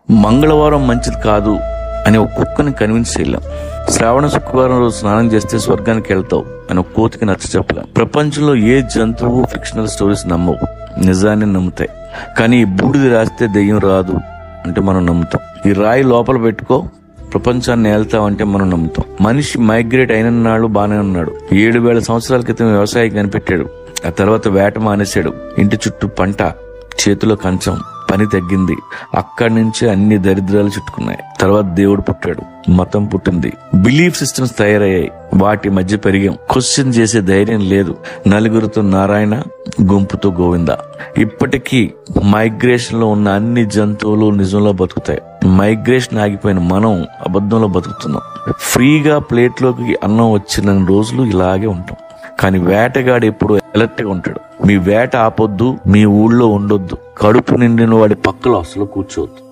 మంగళవారం మంచిది కాదు అని ఒక కుక్కని కన్విన్స్ చేయలేం శ్రావణ శుక్రవారం రోజు స్నానం చేస్తే స్వర్గానికి వెళ్తావు అని ఒక కోతికి నచ్చ చెప్పలేం ప్రపంచంలో ఏ జంతువు ఫిక్షనల్ స్టోరీస్ నమ్మవు నిజాన్ని నమ్ముతాయి కానీ ఈ బూడిది రాస్తే దెయ్యం రాదు అంటే మనం నమ్ముతాం ఈ రాయి లోపల పెట్టుకో ప్రపంచాన్ని ఏళ్తామంటే మనం నమ్ముతాం మనిషి మైగ్రేట్ అయిన నాడు బానే ఉన్నాడు ఏడు వేల సంవత్సరాల క్రితం వ్యవసాయం కనిపెట్టాడు ఆ తర్వాత వేట మానేశాడు ఇంటి చుట్టూ పంట చేతిలో కంచం పని తగ్గింది అక్కడి నుంచి అన్ని దరిద్రాలు చుట్టుకున్నాయి తర్వాత దేవుడు పుట్టాడు మతం పుట్టింది బిలీఫ్ సిస్టమ్స్ తయారయ్యాయి వాటి మధ్య పెరిగాం క్వశ్చన్ చేసే ధైర్యం లేదు నలుగురితో నారాయణ గుంపుతో గోవింద ఇప్పటికీ మైగ్రేషన్ లో ఉన్న అన్ని జంతువులు నిజంలో బతుకుతాయి మైగ్రేషన్ ఆగిపోయిన మనం అబద్ధంలో బతుకుతున్నాం ఫ్రీగా ప్లేట్లోకి అన్నం వచ్చిన రోజులు ఇలాగే ఉంటాం కానీ వేటగాడు ఎప్పుడు అలర్ట్ గా ఉంటాడు మీ వేట ఆపొద్దు మీ ఊళ్ళో ఉండొద్దు కడుపు నిండిన వాడి పక్కలో అసలు కూర్చోవద్దు